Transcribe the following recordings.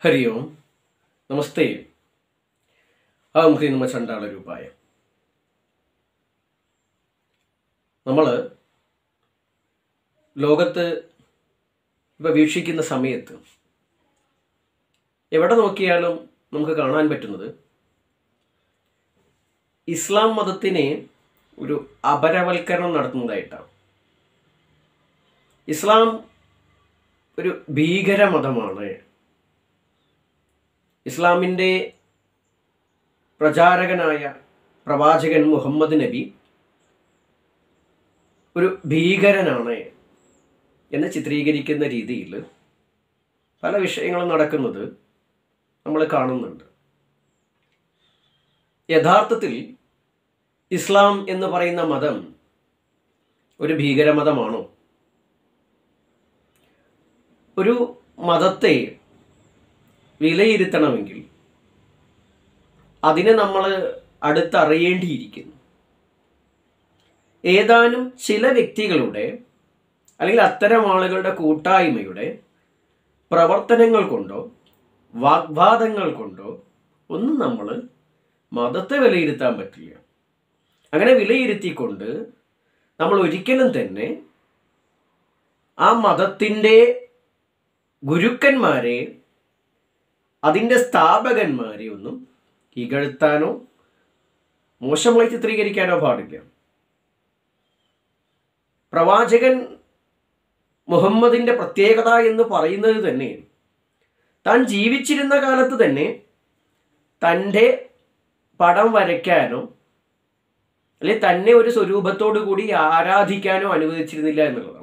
ಹರಿ ಓಂ ನಮಸ್ತೆ അഹം ഹ്രീ നമ ചണ്ടാള രൂപായ നമ്മൾ ലോകത്ത് ഇപ്പം വീക്ഷിക്കുന്ന സമയത്ത് എവിടെ നോക്കിയാലും നമുക്ക് കാണാൻ പറ്റുന്നത് ഇസ്ലാം മതത്തിനെ ഒരു അപരവൽക്കരണം നടത്തുന്നതായിട്ടാണ് ഇസ്ലാം ഒരു ഭീകര മതമാണ് ഇസ്ലാമിൻ്റെ പ്രചാരകനായ പ്രവാചകൻ മുഹമ്മദ് നബി ഒരു ഭീകരനാണ് എന്ന് ചിത്രീകരിക്കുന്ന രീതിയിൽ പല വിഷയങ്ങളും നടക്കുന്നത് നമ്മൾ കാണുന്നുണ്ട് യഥാർത്ഥത്തിൽ ഇസ്ലാം എന്ന് പറയുന്ന മതം ഒരു ഭീകരമതമാണോ ഒരു മതത്തെ വിലയിരുത്തണമെങ്കിൽ അതിനെ നമ്മൾ അടുത്തറിയേണ്ടിയിരിക്കുന്നു ഏതാനും ചില വ്യക്തികളുടെ അല്ലെങ്കിൽ അത്തരം ആളുകളുടെ കൂട്ടായ്മയുടെ പ്രവർത്തനങ്ങൾ കൊണ്ടോ വാഗ്വാദങ്ങൾ കൊണ്ടോ ഒന്നും നമ്മൾ മതത്തെ വിലയിരുത്താൻ പറ്റില്ല അങ്ങനെ വിലയിരുത്തിക്കൊണ്ട് നമ്മൾ ഒരിക്കലും തന്നെ ആ മതത്തിൻ്റെ ഗുരുക്കന്മാരെ അതിൻ്റെ സ്ഥാപകന്മാരെ ഒന്നും ഇകഴ്ത്താനോ മോശമായി ചിത്രീകരിക്കാനോ പാടില്ല പ്രവാചകൻ മുഹമ്മദിൻ്റെ പ്രത്യേകത എന്ന് പറയുന്നത് തന്നെ താൻ ജീവിച്ചിരുന്ന കാലത്ത് തന്നെ തൻ്റെ പടം വരയ്ക്കാനോ അല്ലെ തന്നെ ഒരു സ്വരൂപത്തോടു കൂടി ആരാധിക്കാനോ അനുവദിച്ചിരുന്നില്ല എന്നുള്ളതാണ്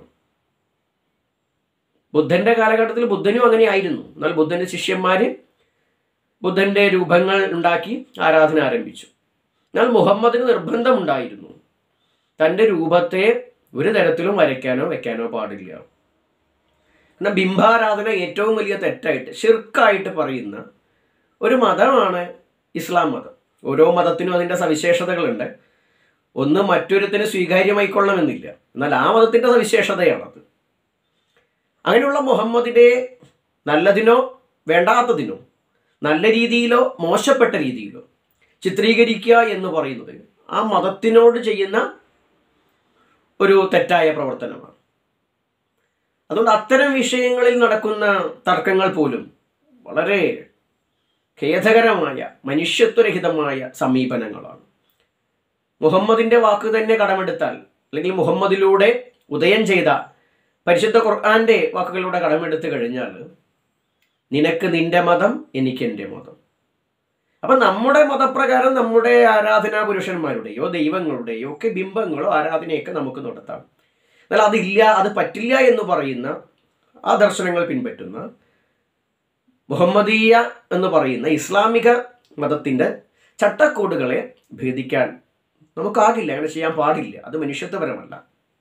ബുദ്ധന്റെ കാലഘട്ടത്തിൽ ബുദ്ധനും അങ്ങനെ ആയിരുന്നു എന്നാൽ ബുദ്ധന്റെ ശിഷ്യന്മാര് ബുദ്ധന്റെ രൂപങ്ങൾ ഉണ്ടാക്കി ആരാധന ആരംഭിച്ചു എന്നാൽ മുഹമ്മദിന് നിർബന്ധമുണ്ടായിരുന്നു തൻ്റെ രൂപത്തെ ഒരു തരത്തിലും വരയ്ക്കാനോ വെക്കാനോ പാടില്ല എന്നാൽ ബിംബാരാധന ഏറ്റവും വലിയ തെറ്റായിട്ട് ഷിർക്കായിട്ട് പറയുന്ന ഒരു മതമാണ് ഇസ്ലാം മതം ഓരോ മതത്തിനും അതിൻ്റെ സവിശേഷതകളുണ്ട് ഒന്ന് മറ്റൊരുത്തിന് സ്വീകാര്യമായിക്കൊള്ളണമെന്നില്ല എന്നാൽ ആ മതത്തിൻ്റെ സവിശേഷതയാണത് അങ്ങനെയുള്ള മുഹമ്മദിനെ നല്ലതിനോ വേണ്ടാത്തതിനോ നല്ല രീതിയിലോ മോശപ്പെട്ട രീതിയിലോ ചിത്രീകരിക്കുക എന്ന് പറയുന്നത് ആ മതത്തിനോട് ചെയ്യുന്ന ഒരു തെറ്റായ പ്രവർത്തനമാണ് അതുകൊണ്ട് അത്തരം വിഷയങ്ങളിൽ നടക്കുന്ന തർക്കങ്ങൾ പോലും വളരെ ഖേദകരമായ മനുഷ്യത്വരഹിതമായ സമീപനങ്ങളാണ് മുഹമ്മദിന്റെ വാക്ക് തന്നെ കടമെടുത്താൽ അല്ലെങ്കിൽ മുഹമ്മദിലൂടെ ഉദയം ചെയ്ത പരിശുദ്ധ ഖുർആന്റെ വാക്കുകളിലൂടെ കടമെടുത്തു കഴിഞ്ഞാൽ നിനക്ക് നിന്റെ മതം എനിക്ക് എൻ്റെ മതം അപ്പം നമ്മുടെ മതപ്രകാരം നമ്മുടെ ആരാധനാ പുരുഷന്മാരുടെയോ ദൈവങ്ങളുടെയോ ഒക്കെ ബിംബങ്ങളോ ആരാധനയൊക്കെ നമുക്ക് നടത്താം എന്നാൽ അതില്ല അത് പറ്റില്ല എന്ന് പറയുന്ന ആ ദർശനങ്ങൾ പിൻപറ്റുന്ന മുഹമ്മദീയ എന്ന് പറയുന്ന ഇസ്ലാമിക മതത്തിൻ്റെ ചട്ടക്കൂടുകളെ ഭേദിക്കാൻ നമുക്കാകില്ല അങ്ങനെ ചെയ്യാൻ പാടില്ല അത് മനുഷ്യത്വപരമല്ല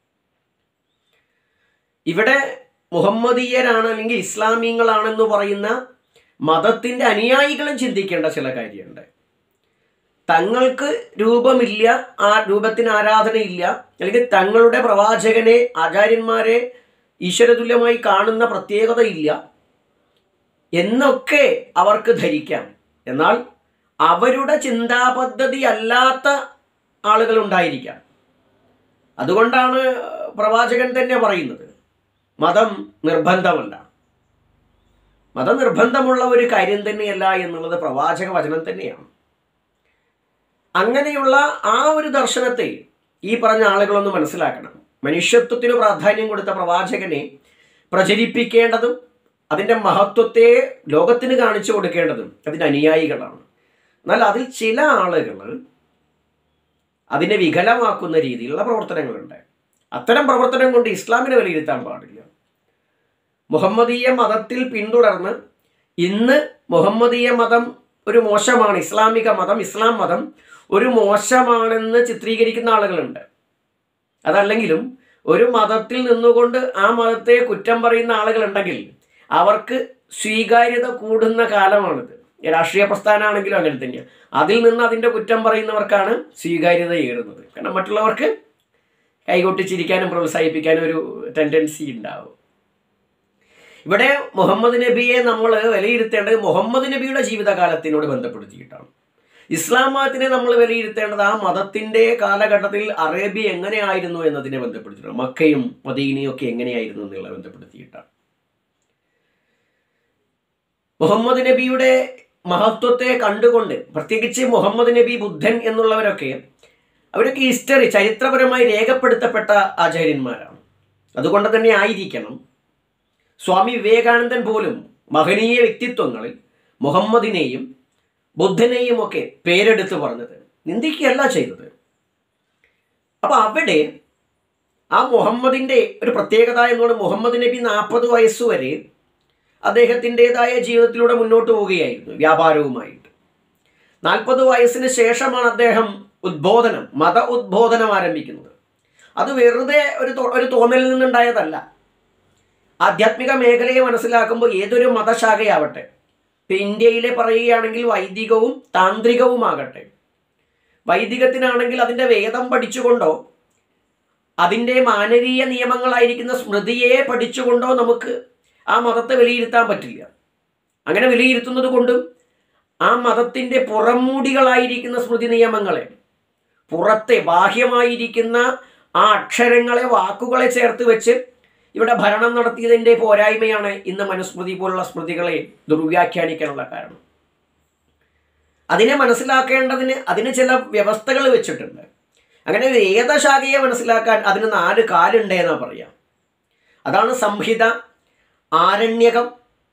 ഇവിടെ മുഹമ്മദീയരാണ് അല്ലെങ്കിൽ ഇസ്ലാമിയങ്ങളാണെന്ന് പറയുന്ന മതത്തിൻ്റെ അനുയായികളും ചിന്തിക്കേണ്ട ചില കാര്യമുണ്ട് തങ്ങൾക്ക് രൂപമില്ല ആ രൂപത്തിന് ആരാധനയില്ല അല്ലെങ്കിൽ തങ്ങളുടെ പ്രവാചകനെ ആചാര്യന്മാരെ ഈശ്വരതുല്യമായി കാണുന്ന പ്രത്യേകതയില്ല എന്നൊക്കെ അവർക്ക് ധരിക്കാം എന്നാൽ അവരുടെ ചിന്താ പദ്ധതി അല്ലാത്ത ആളുകൾ ഉണ്ടായിരിക്കാം അതുകൊണ്ടാണ് പ്രവാചകൻ തന്നെ പറയുന്നത് മതം നിർബന്ധമല്ല മതം നിർബന്ധമുള്ള ഒരു കാര്യം തന്നെയല്ല എന്നുള്ളത് പ്രവാചക വചനം തന്നെയാണ് അങ്ങനെയുള്ള ആ ഒരു ദർശനത്തെ ഈ പറഞ്ഞ ആളുകളൊന്ന് മനസ്സിലാക്കണം മനുഷ്യത്വത്തിന് പ്രാധാന്യം കൊടുത്ത പ്രവാചകനെ പ്രചരിപ്പിക്കേണ്ടതും അതിൻ്റെ മഹത്വത്തെ ലോകത്തിന് കാണിച്ചു കൊടുക്കേണ്ടതും അതിൻ്റെ അനുയായികളാണ് എന്നാൽ അതിൽ ചില ആളുകൾ അതിനെ വികലമാക്കുന്ന രീതിയിലുള്ള പ്രവർത്തനങ്ങളുണ്ട് അത്തരം പ്രവർത്തനം കൊണ്ട് ഇസ്ലാമിനെ വിലയിരുത്താൻ പാടില്ല മുഹമ്മദീയ മതത്തിൽ പിന്തുടർന്ന് ഇന്ന് മുഹമ്മദീയ മതം ഒരു മോശമാണ് ഇസ്ലാമിക മതം ഇസ്ലാം മതം ഒരു മോശമാണെന്ന് ചിത്രീകരിക്കുന്ന ആളുകളുണ്ട് അതല്ലെങ്കിലും ഒരു മതത്തിൽ നിന്നുകൊണ്ട് ആ മതത്തെ കുറ്റം പറയുന്ന ആളുകളുണ്ടെങ്കിൽ അവർക്ക് സ്വീകാര്യത കൂടുന്ന കാലമാണിത് രാഷ്ട്രീയ പ്രസ്ഥാനമാണെങ്കിലും അങ്ങനെ തന്നെയാണ് അതിൽ നിന്ന് അതിൻ്റെ കുറ്റം പറയുന്നവർക്കാണ് സ്വീകാര്യത ഏറുന്നത് കാരണം മറ്റുള്ളവർക്ക് കൈകൊട്ടിച്ചിരിക്കാനും പ്രോത്സാഹിപ്പിക്കാനും ഒരു ടെൻഡൻസി ഉണ്ടാവും ഇവിടെ മുഹമ്മദ് നബിയെ നമ്മൾ വിലയിരുത്തേണ്ടത് മുഹമ്മദ് നബിയുടെ ജീവിതകാലത്തിനോട് ബന്ധപ്പെടുത്തിയിട്ടാണ് ഇസ്ലാം മതത്തിനെ നമ്മൾ വിലയിരുത്തേണ്ടത് ആ മതത്തിന്റെ കാലഘട്ടത്തിൽ അറേബ്യ എങ്ങനെയായിരുന്നു എന്നതിനെ ബന്ധപ്പെടുത്തിയിട്ടാണ് മക്കയും മദീനയും ഒക്കെ എങ്ങനെയായിരുന്നു എന്നുള്ള ബന്ധപ്പെടുത്തിയിട്ടാണ് മുഹമ്മദ് നബിയുടെ മഹത്വത്തെ കണ്ടുകൊണ്ട് പ്രത്യേകിച്ച് മുഹമ്മദ് നബി ബുദ്ധൻ എന്നുള്ളവരൊക്കെ അവരൊക്കെ ഹിസ്റ്ററി ചരിത്രപരമായി രേഖപ്പെടുത്തപ്പെട്ട ആചാര്യന്മാരാണ് അതുകൊണ്ട് തന്നെ ആയിരിക്കണം സ്വാമി വിവേകാനന്ദൻ പോലും മഹനീയ വ്യക്തിത്വങ്ങളിൽ മുഹമ്മദിനെയും ബുദ്ധനെയും ഒക്കെ പേരെടുത്ത് പറഞ്ഞത് നിന്ദിക്കുകയല്ല ചെയ്തത് അപ്പൊ അവിടെ ആ മുഹമ്മദിന്റെ ഒരു പ്രത്യേകത എന്നുള്ളത് മുഹമ്മദ് നബി നാൽപ്പത് വയസ്സ് വരെ അദ്ദേഹത്തിൻ്റെതായ ജീവിതത്തിലൂടെ മുന്നോട്ട് പോവുകയായിരുന്നു വ്യാപാരവുമായിട്ട് നാൽപ്പത് വയസ്സിന് ശേഷമാണ് അദ്ദേഹം ഉദ്ബോധനം മത ഉദ്ബോധനം ആരംഭിക്കുന്നത് അത് വെറുതെ ഒരു തോ- ഒരു തോന്നലിൽ നിന്നുണ്ടായതല്ല ആധ്യാത്മിക മേഖലയെ മനസ്സിലാക്കുമ്പോൾ ഏതൊരു മതശാഖയാവട്ടെ ഇപ്പൊ ഇന്ത്യയിലെ പറയുകയാണെങ്കിൽ വൈദികവും താന്ത്രികവുമാകട്ടെ വൈദികത്തിനാണെങ്കിൽ അതിൻ്റെ വേദം പഠിച്ചുകൊണ്ടോ അതിൻ്റെ മാനവീയ നിയമങ്ങളായിരിക്കുന്ന സ്മൃതിയെ പഠിച്ചുകൊണ്ടോ നമുക്ക് ആ മതത്തെ വിലയിരുത്താൻ പറ്റില്ല അങ്ങനെ വിലയിരുത്തുന്നത് കൊണ്ടും ആ മതത്തിൻ്റെ പുറംമൂടികളായിരിക്കുന്ന സ്മൃതി നിയമങ്ങളെ പുറത്തെ ബാഹ്യമായിരിക്കുന്ന ആ അക്ഷരങ്ങളെ വാക്കുകളെ ചേർത്ത് വെച്ച് ഇവിടെ ഭരണം നടത്തിയതിൻ്റെ പോരായ്മയാണ് ഇന്ന് മനുസ്മൃതി പോലുള്ള സ്മൃതികളെ ദുർവ്യാഖ്യാനിക്കാനുള്ള കാരണം അതിനെ മനസ്സിലാക്കേണ്ടതിന് അതിന് ചില വ്യവസ്ഥകൾ വെച്ചിട്ടുണ്ട് അങ്ങനെ വേദശാഖയെ മനസ്സിലാക്കാൻ അതിന് നാല് കാലുണ്ട് എന്നാ പറയാം അതാണ് സംഹിത ആരണ്യകം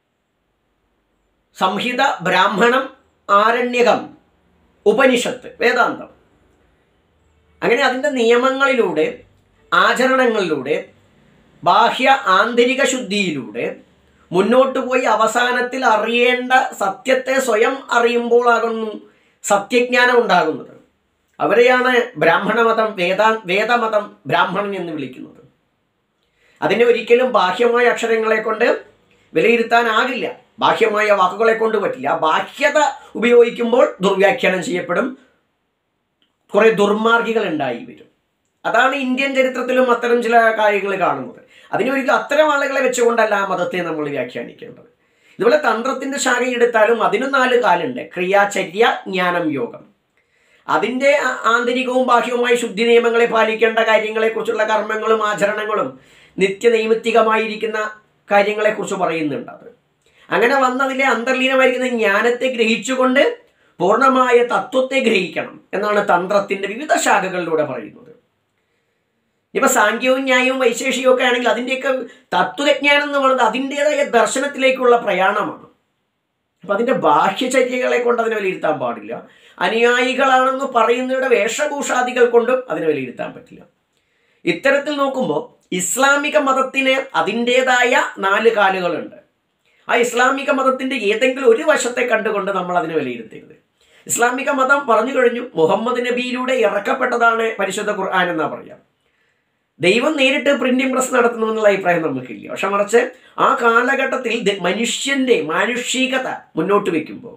സംഹിത ബ്രാഹ്മണം ആരണ്യകം ഉപനിഷത്ത് വേദാന്തം അങ്ങനെ അതിൻ്റെ നിയമങ്ങളിലൂടെ ആചരണങ്ങളിലൂടെ ബാഹ്യ ആന്തരിക ശുദ്ധിയിലൂടെ മുന്നോട്ട് പോയി അവസാനത്തിൽ അറിയേണ്ട സത്യത്തെ സ്വയം അറിയുമ്പോഴാകുന്നു സത്യജ്ഞാനം ഉണ്ടാകുന്നത് അവരെയാണ് ബ്രാഹ്മണമതം വേദാ വേദമതം ബ്രാഹ്മണൻ എന്ന് വിളിക്കുന്നത് അതിനെ ഒരിക്കലും ബാഹ്യമായ അക്ഷരങ്ങളെ കൊണ്ട് വിലയിരുത്താനാകില്ല ബാഹ്യമായ വാക്കുകളെ കൊണ്ട് പറ്റില്ല ആ ബാഹ്യത ഉപയോഗിക്കുമ്പോൾ ദുർവ്യാഖ്യാനം ചെയ്യപ്പെടും കുറെ ദുർമാർഗികൾ ഉണ്ടായി വരും അതാണ് ഇന്ത്യൻ ചരിത്രത്തിലും അത്തരം ചില കാര്യങ്ങൾ കാണുന്നത് അതിനൊരിക്കലും അത്തരം ആളുകളെ വെച്ചുകൊണ്ടല്ല ആ മതത്തെ നമ്മൾ വ്യാഖ്യാനിക്കേണ്ടത് ഇതുപോലെ തന്ത്രത്തിന്റെ ശാഖ എടുത്താലും അതിനും നാല് കാലുണ്ട് ക്രിയാചര്യ ജ്ഞാനം യോഗം അതിൻ്റെ ആ- ആന്തരികവും ബാഹ്യവുമായ ശുദ്ധി നിയമങ്ങളെ പാലിക്കേണ്ട കാര്യങ്ങളെക്കുറിച്ചുള്ള കർമ്മങ്ങളും ആചരണങ്ങളും നിത്യനൈമിത്തികമായിരിക്കുന്ന കാര്യങ്ങളെക്കുറിച്ച് പറയുന്നുണ്ട് അത് അങ്ങനെ വന്നതിലെ അന്തർലീനമായിരിക്കുന്ന ജ്ഞാനത്തെ ഗ്രഹിച്ചുകൊണ്ട് പൂർണ്ണമായ തത്വത്തെ ഗ്രഹിക്കണം എന്നാണ് തന്ത്രത്തിന്റെ വിവിധ ശാഖകളിലൂടെ പറയുന്നത് ഇപ്പൊ സാങ്കേവും ന്യായവും വൈശേഷികവും ഒക്കെ ആണെങ്കിൽ അതിൻ്റെയൊക്കെ തത്വജ്ഞാനം എന്ന് പറയുന്നത് അതിൻ്റെതായ ദർശനത്തിലേക്കുള്ള പ്രയാണമാണ് അപ്പൊ അതിന്റെ ബാഹ്യചര്യകളെ കൊണ്ട് അതിനെ വിലയിരുത്താൻ പാടില്ല അനുയായികളാണെന്ന് പറയുന്നവരുടെ വേഷഭൂഷാദികൾ കൊണ്ടും അതിനെ വിലയിരുത്താൻ പറ്റില്ല ഇത്തരത്തിൽ നോക്കുമ്പോൾ ഇസ്ലാമിക മതത്തിന് അതിൻ്റെതായ നാല് കാലുകളുണ്ട് ആ ഇസ്ലാമിക മതത്തിന്റെ ഏതെങ്കിലും ഒരു വശത്തെ കണ്ടുകൊണ്ട് നമ്മൾ അതിനെ വിലയിരുത്തരുത് ഇസ്ലാമിക മതം പറഞ്ഞു കഴിഞ്ഞു മുഹമ്മദ് നബിയിലൂടെ ഇറക്കപ്പെട്ടതാണ് പരിശുദ്ധ ഖുർആൻ എന്നാ പറയാം ദൈവം നേരിട്ട് പ്രിന്റിംഗ് പ്രസ് നടത്തുന്നു എന്നുള്ള അഭിപ്രായം നമുക്കില്ല പക്ഷെ മറിച്ച് ആ കാലഘട്ടത്തിൽ ദ- മനുഷ്യന്റെ മാനുഷികത മുന്നോട്ട് വെക്കുമ്പോൾ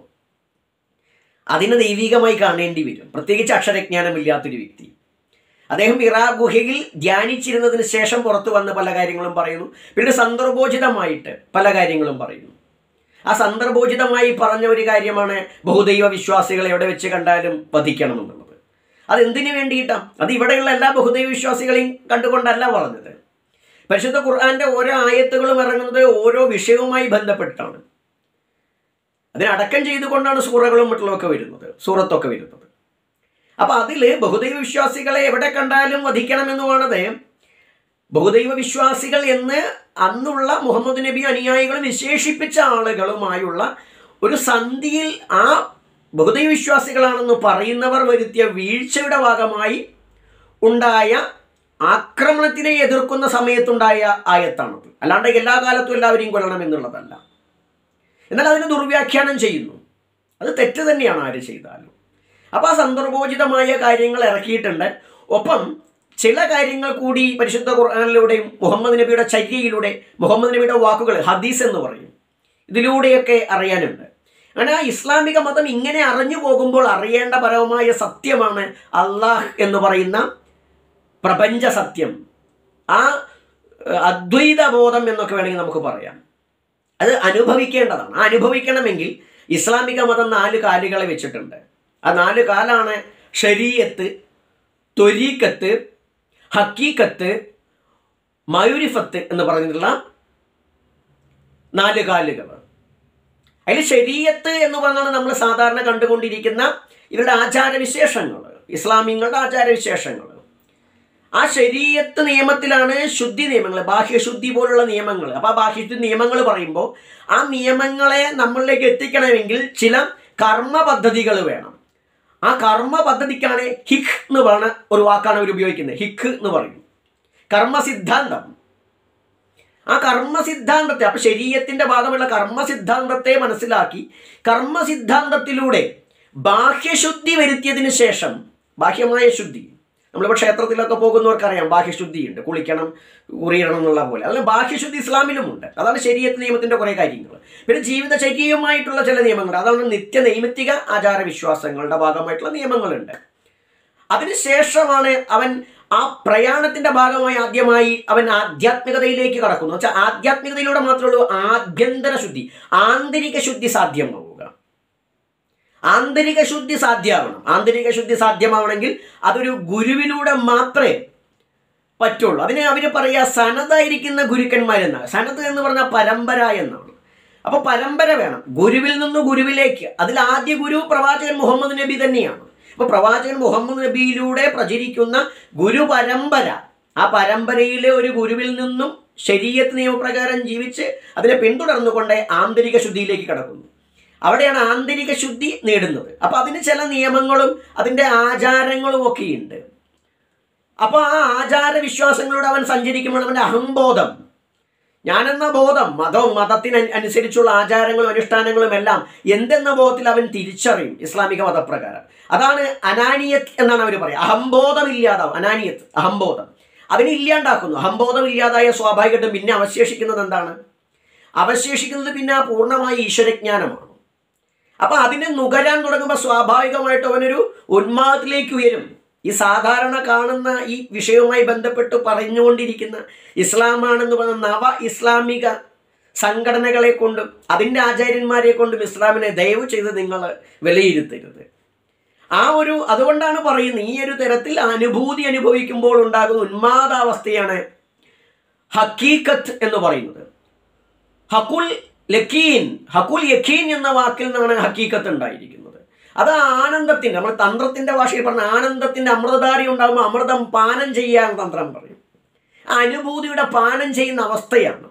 അതിനെ ദൈവികമായി കാണേണ്ടി വരും പ്രത്യേകിച്ച് അക്ഷരജ്ഞാനമില്ലാത്തൊരു വ്യക്തി അദ്ദേഹം ഇറാ ഗുഹയിൽ ധ്യാനിച്ചിരുന്നതിന് ശേഷം പുറത്തു വന്ന് പല കാര്യങ്ങളും പറയുന്നു പിന്നെ സന്ദർഭോചിതമായിട്ട് പല കാര്യങ്ങളും പറയുന്നു ആ സന്ദർഭോചിതമായി പറഞ്ഞ ഒരു കാര്യമാണ് ബഹുദൈവ വിശ്വാസികളെ എവിടെ വെച്ച് കണ്ടാലും വധിക്കണം എന്നുള്ളത് അതെന്തിനു വേണ്ടിയിട്ടാണ് അത് ഇവിടെയുള്ള എല്ലാ ബഹുദൈവ വിശ്വാസികളെയും കണ്ടുകൊണ്ടല്ല പറഞ്ഞത് പരിശുദ്ധ ഖുർആന്റെ ഓരോ ആയത്തുകളും ഇറങ്ങുന്നത് ഓരോ വിഷയവുമായി ബന്ധപ്പെട്ടാണ് അതിനടക്കം ചെയ്തുകൊണ്ടാണ് സൂറകളും മറ്റുള്ളതൊക്കെ വരുന്നത് സൂറത്തൊക്കെ വരുന്നത് അപ്പൊ അതിൽ ബഹുദൈവ വിശ്വാസികളെ എവിടെ കണ്ടാലും വധിക്കണമെന്നുമാണത് ബഹുദൈവ വിശ്വാസികൾ എന്ന് അന്നുള്ള മുഹമ്മദ് നബി അനുയായികൾ വിശേഷിപ്പിച്ച ആളുകളുമായുള്ള ഒരു സന്ധിയിൽ ആ ബഹുദൈവ വിശ്വാസികളാണെന്ന് പറയുന്നവർ വരുത്തിയ വീഴ്ചയുടെ ഭാഗമായി ഉണ്ടായ ആക്രമണത്തിനെ എതിർക്കുന്ന സമയത്തുണ്ടായ ആയത്താണത് അല്ലാണ്ട് എല്ലാ കാലത്തും എല്ലാവരെയും കൊല്ലണം എന്നുള്ളതല്ല എന്നാൽ അതിന് ദുർവ്യാഖ്യാനം ചെയ്യുന്നു അത് തെറ്റ് തന്നെയാണ് ആര് ചെയ്താലും അപ്പോൾ ആ സന്ദർഭോചിതമായ കാര്യങ്ങൾ ഇറക്കിയിട്ടുണ്ട് ഒപ്പം ചില കാര്യങ്ങൾ കൂടി പരിശുദ്ധ ഖുർആാനിലൂടെയും മുഹമ്മദ് നബിയുടെ ചര്യയിലൂടെ മുഹമ്മദ് നബിയുടെ വാക്കുകൾ ഹദീസ് എന്ന് പറയും ഇതിലൂടെയൊക്കെ അറിയാനുണ്ട് അങ്ങനെ ആ ഇസ്ലാമിക മതം ഇങ്ങനെ അറിഞ്ഞു പോകുമ്പോൾ അറിയേണ്ട പരമമായ സത്യമാണ് അള്ളാഹ് എന്ന് പറയുന്ന പ്രപഞ്ച സത്യം ആ ഏഹ്, അദ്വൈത ബോധം എന്നൊക്കെ വേണമെങ്കിൽ നമുക്ക് പറയാം അത് അനുഭവിക്കേണ്ടതാണ് ആ അനുഭവിക്കണമെങ്കിൽ ഇസ്ലാമിക മതം നാല് കാലുകളെ വെച്ചിട്ടുണ്ട് ആ നാല് കാലാണ് ഷരീയത്ത് ത്വരീക്കത്ത് ഹക്കീക്കത്ത് മയൂരിഫത്ത് എന്ന് പറഞ്ഞിട്ടുള്ള നാല് കാലുകൾ അതിൽ ശരീയത്ത് എന്ന് പറഞ്ഞാണ് നമ്മൾ സാധാരണ കണ്ടുകൊണ്ടിരിക്കുന്ന ഇവരുടെ ആചാരവിശേഷങ്ങൾ ഇസ്ലാമിങ്ങളുടെ ആചാരവിശേഷങ്ങൾ ആ ശരീരത്ത് നിയമത്തിലാണ് ശുദ്ധി നിയമങ്ങൾ ബാഹ്യശുദ്ധി പോലുള്ള നിയമങ്ങൾ അപ്പോൾ ആ ബാഹ്യശുദ്ധി നിയമങ്ങൾ പറയുമ്പോൾ ആ നിയമങ്ങളെ നമ്മളിലേക്ക് എത്തിക്കണമെങ്കിൽ ചില കർമ്മ പദ്ധതികൾ വേണം ആ കർമ്മ പദ്ധതിക്കാണ് ഹിഖ് എന്ന് പറഞ്ഞ ഒരു വാക്കാണ് അവർ ഉപയോഗിക്കുന്നത് ഹിഖ് എന്ന് പറയും കർമ്മ സിദ്ധാന്തം ആ കർമ്മ സിദ്ധാന്തത്തെ അപ്പൊ ശരീരത്തിന്റെ ഭാഗമുള്ള കർമ്മ സിദ്ധാന്തത്തെ മനസ്സിലാക്കി കർമ്മ സിദ്ധാന്തത്തിലൂടെ ബാഹ്യശുദ്ധി വരുത്തിയതിന് ശേഷം ബാഹ്യമായ ശുദ്ധി നമ്മളിപ്പോൾ ക്ഷേത്രത്തിലൊക്കെ പോകുന്നവർക്കറിയാം ബാഹ്യശുദ്ധിയുണ്ട് കുളിക്കണം ഉറിയണം എന്നുള്ള പോലെ അതിൽ ബാഹ്യശുദ്ധി ഇസ്ലാമിലുമുണ്ട് അതാണ് ശരീരത്ത് നിയമത്തിന്റെ കുറേ കാര്യങ്ങൾ പിന്നെ ജീവിതചര്യമായിട്ടുള്ള ചില നിയമങ്ങൾ അതാണ് നിത്യ നൈമിത്തിക ആചാര വിശ്വാസങ്ങളുടെ ഭാഗമായിട്ടുള്ള നിയമങ്ങളുണ്ട് അതിനുശേഷമാണ് അവൻ ആ പ്രയാണത്തിന്റെ ഭാഗമായി ആദ്യമായി അവൻ ആധ്യാത്മികതയിലേക്ക് കടക്കുന്നു വെച്ചാൽ ആധ്യാത്മികതയിലൂടെ മാത്രമേ ഉള്ളൂ ആഭ്യന്തര ശുദ്ധി ആന്തരിക ശുദ്ധി സാധ്യമാവുക ആന്തരിക ശുദ്ധി സാധ്യമാവണം ആന്തരിക ശുദ്ധി സാധ്യമാവണമെങ്കിൽ അതൊരു ഗുരുവിലൂടെ മാത്രമേ പറ്റുള്ളൂ അതിനെ അവർ പറയുക സനതായിരിക്കുന്ന ഗുരുക്കന്മാരെന്നാണ് സനത് എന്ന് പറഞ്ഞാൽ പരമ്പര എന്നാണ് അപ്പോൾ പരമ്പര വേണം ഗുരുവിൽ നിന്ന് ഗുരുവിലേക്ക് അതിൽ ആദ്യ ഗുരു പ്രവാചകൻ മുഹമ്മദ് നബി തന്നെയാണ് അപ്പോൾ പ്രവാചകൻ മുഹമ്മദ് നബിയിലൂടെ പ്രചരിക്കുന്ന ഗുരു പരമ്പര ആ പരമ്പരയിലെ ഒരു ഗുരുവിൽ നിന്നും ശരീരത്ത് നിയമപ്രകാരം ജീവിച്ച് അതിനെ പിന്തുടർന്നുകൊണ്ട് ആന്തരിക ശുദ്ധിയിലേക്ക് കടക്കുന്നു അവിടെയാണ് ആന്തരിക ശുദ്ധി നേടുന്നത് അപ്പോൾ അതിന് ചില നിയമങ്ങളും അതിൻ്റെ ആചാരങ്ങളും ഒക്കെയുണ്ട് അപ്പോൾ ആ ആചാര വിശ്വാസങ്ങളോട് അവൻ സഞ്ചരിക്കുമ്പോൾ അവൻ്റെ അഹംബോധം ഞാനെന്ന ബോധം മതവും മതത്തിന് അനുസരിച്ചുള്ള ആചാരങ്ങളും അനുഷ്ഠാനങ്ങളും എല്ലാം എന്തെന്ന ബോധത്തിൽ അവൻ തിരിച്ചറിയും ഇസ്ലാമിക മതപ്രകാരം അതാണ് അനാനിയത്ത് എന്നാണ് അവർ പറയുക അഹംബോധം ഇല്ലാതാവും അനാനിയത്ത് അഹംബോധം അതിനെ ഇല്ലാണ്ടാക്കുന്നു അഹംബോധം ഇല്ലാതായ സ്വാഭാവികമായിട്ടും പിന്നെ അവശേഷിക്കുന്നത് എന്താണ് അവശേഷിക്കുന്നത് പിന്നെ ആ പൂർണ്ണമായ ഈശ്വരജ്ഞാനമാണ് അപ്പൊ അതിനെ നുകരാൻ തുടങ്ങുമ്പോൾ സ്വാഭാവികമായിട്ട് അവനൊരു ഉന്മാദത്തിലേക്ക് ഉയരും ഈ സാധാരണ കാണുന്ന ഈ വിഷയവുമായി ബന്ധപ്പെട്ട് പറഞ്ഞുകൊണ്ടിരിക്കുന്ന ഇസ്ലാമാണെന്ന് പറഞ്ഞ നവ ഇസ്ലാമിക സംഘടനകളെ കൊണ്ടും അതിൻ്റെ ആചാര്യന്മാരെ കൊണ്ടും ഇസ്ലാമിനെ ദയവ് ചെയ്ത് നിങ്ങൾ വിലയിരുത്തരുത് ആ ഒരു അതുകൊണ്ടാണ് പറയുന്നത് ഈ ഒരു തരത്തിൽ അനുഭൂതി അനുഭവിക്കുമ്പോൾ ഉണ്ടാകുന്ന ഉന്മാദാവസ്ഥയാണ് ഹക്കീക്കത്ത് എന്ന് പറയുന്നത് ഹക്കുൽ ലക്കീൻ ഹക്കുൽ യക്കീൻ എന്ന വാക്കിൽ നിന്നാണ് ഹക്കീക്കത്ത് ഉണ്ടായിരിക്കുന്നത് അത് ആനന്ദത്തിൻ്റെ നമ്മൾ തന്ത്രത്തിൻ്റെ ഭാഷയിൽ പറഞ്ഞ ആനന്ദത്തിൻ്റെ അമൃതധാരി ഉണ്ടാകുമ്പോൾ അമൃതം പാനം ചെയ്യാൻ തന്ത്രം പറയും ആ അനുഭൂതിയുടെ പാനം ചെയ്യുന്ന അവസ്ഥയാണ്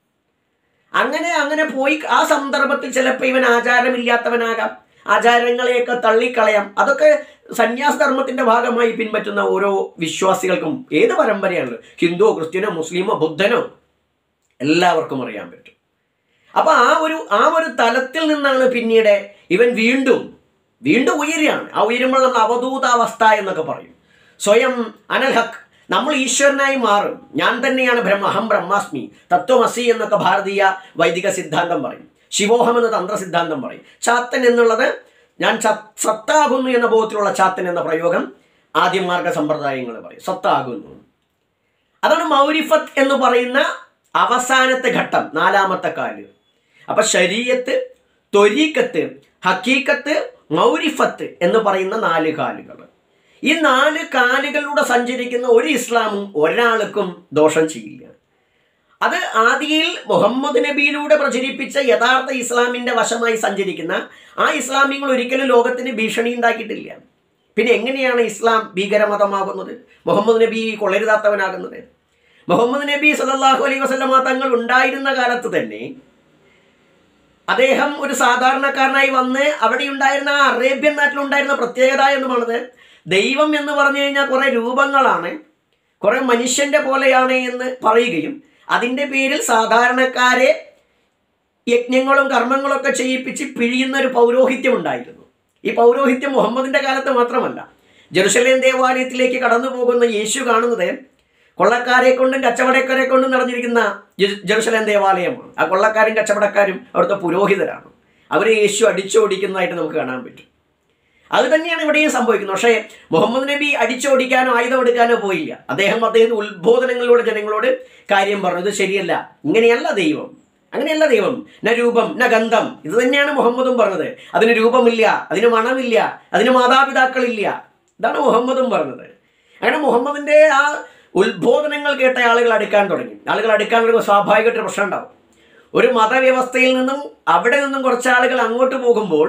അങ്ങനെ അങ്ങനെ പോയി ആ സന്ദർഭത്തിൽ ചിലപ്പോൾ ഇവൻ ആചാരമില്ലാത്തവനാകാം ആചാരങ്ങളെയൊക്കെ തള്ളിക്കളയാം അതൊക്കെ സന്യാസ ധർമ്മത്തിന്റെ ഭാഗമായി പിൻപറ്റുന്ന ഓരോ വിശ്വാസികൾക്കും ഏത് പരമ്പരയാണല്ലോ ഹിന്ദുവോ ക്രിസ്ത്യനോ മുസ്ലിമോ ബുദ്ധനോ എല്ലാവർക്കും അറിയാൻ പറ്റും അപ്പൊ ആ ഒരു ആ ഒരു തലത്തിൽ നിന്നാണ് പിന്നീട് ഇവൻ വീണ്ടും വീണ്ടും ഉയരുകയാണ് ആ ഉയരുമ്പോൾ നമ്മൾ അവധൂതാവസ്ഥ എന്നൊക്കെ പറയും സ്വയം അനൽഹക് നമ്മൾ ഈശ്വരനായി മാറും ഞാൻ തന്നെയാണ് ബ്രഹ്മ അഹം ബ്രഹ്മാസ്മി തത്വമസി എന്നൊക്കെ ഭാരതീയ വൈദിക സിദ്ധാന്തം പറയും ശിവോഹം എന്ന തന്ത്ര സിദ്ധാന്തം പറയും ചാത്തൻ എന്നുള്ളത് ഞാൻ സത്താകുന്നു എന്ന ബോധത്തിലുള്ള ചാത്തൻ എന്ന പ്രയോഗം ആദ്യമാർഗ സമ്പ്രദായങ്ങൾ പറയും സത്താകുന്നു അതാണ് മൗരിഫത്ത് എന്ന് പറയുന്ന അവസാനത്തെ ഘട്ടം നാലാമത്തെ കാല് അപ്പൊ ശരീരത്ത് ത്വരീക്കത്ത് ഹക്കീക്കത്ത് മൗരിഫത്ത് എന്ന് പറയുന്ന നാല് കാലുകൾ ഈ നാല് കാലുകളിലൂടെ സഞ്ചരിക്കുന്ന ഒരു ഇസ്ലാമും ഒരാൾക്കും ദോഷം ചെയ്യില്ല അത് ആദിയിൽ മുഹമ്മദ് നബിയിലൂടെ പ്രചരിപ്പിച്ച യഥാർത്ഥ ഇസ്ലാമിന്റെ വശമായി സഞ്ചരിക്കുന്ന ആ ഇസ്ലാമിങ്ങൾ ഒരിക്കലും ലോകത്തിന് ഭീഷണി ഉണ്ടാക്കിയിട്ടില്ല പിന്നെ എങ്ങനെയാണ് ഇസ്ലാം ഭീകരമതമാകുന്നത് മുഹമ്മദ് നബി കൊള്ളരുതാത്തവനാകുന്നത് മുഹമ്മദ് നബി സല്ലാഹു അലൈ വസല്ലമ തങ്ങൾ ഉണ്ടായിരുന്ന കാലത്ത് തന്നെ അദ്ദേഹം ഒരു സാധാരണക്കാരനായി വന്ന് അവിടെ ഉണ്ടായിരുന്ന ആ അറേബ്യൻ നാട്ടിലുണ്ടായിരുന്ന പ്രത്യേകത എന്ന് പറയുന്നത് ദൈവം എന്ന് പറഞ്ഞു കഴിഞ്ഞാൽ കുറേ രൂപങ്ങളാണ് കുറേ മനുഷ്യൻ്റെ പോലെയാണ് എന്ന് പറയുകയും അതിൻ്റെ പേരിൽ സാധാരണക്കാരെ യജ്ഞങ്ങളും കർമ്മങ്ങളൊക്കെ ചെയ്യിപ്പിച്ച് പിഴിയുന്ന ഒരു പൗരോഹിത്യം ഉണ്ടായിരുന്നു ഈ പൗരോഹിത്യം മുഹമ്മദിൻ്റെ കാലത്ത് മാത്രമല്ല ജെറുസലേം ദേവാലയത്തിലേക്ക് കടന്നു പോകുന്ന യേശു കാണുന്നത് കൊള്ളക്കാരെ കൊണ്ടും കച്ചവടക്കാരെ കൊണ്ടും നടന്നിരിക്കുന്ന ജെറുസലേം ദേവാലയമാണ് ആ കൊള്ളക്കാരും കച്ചവടക്കാരും അവിടുത്തെ പുരോഹിതരാണ് അവരെ യേശു അടിച്ചോടിക്കുന്നതായിട്ട് നമുക്ക് കാണാൻ പറ്റും അത് തന്നെയാണ് ഇവിടെയും സംഭവിക്കുന്നത് പക്ഷേ മുഹമ്മദ് നബി അടിച്ചോടിക്കാനോ ആയുധം എടുക്കാനോ പോയില്ല അദ്ദേഹം അദ്ദേഹത്തിന്റെ ഉത്ബോധനങ്ങളിലൂടെ ജനങ്ങളോട് കാര്യം പറഞ്ഞു ഇത് ശരിയല്ല ഇങ്ങനെയല്ല ദൈവം അങ്ങനെയല്ല ദൈവം ന രൂപം ന ഗന്ധം ഇത് തന്നെയാണ് മുഹമ്മദും പറഞ്ഞത് അതിന് രൂപമില്ല അതിന് മണമില്ല അതിന് മാതാപിതാക്കളില്ല ഇതാണ് മുഹമ്മദും പറഞ്ഞത് അങ്ങനെ മുഹമ്മദിന്റെ ആ ഉത്ബോധനങ്ങൾ കേട്ട ആളുകൾ അടുക്കാൻ തുടങ്ങി ആളുകൾ അടുക്കാൻ തുടങ്ങുമ്പോൾ സ്വാഭാവികമായിട്ടൊരു പ്രശ്നം ഉണ്ടാവും ഒരു മതവ്യവസ്ഥയിൽ നിന്നും അവിടെ നിന്നും കുറച്ച് ആളുകൾ അങ്ങോട്ട് പോകുമ്പോൾ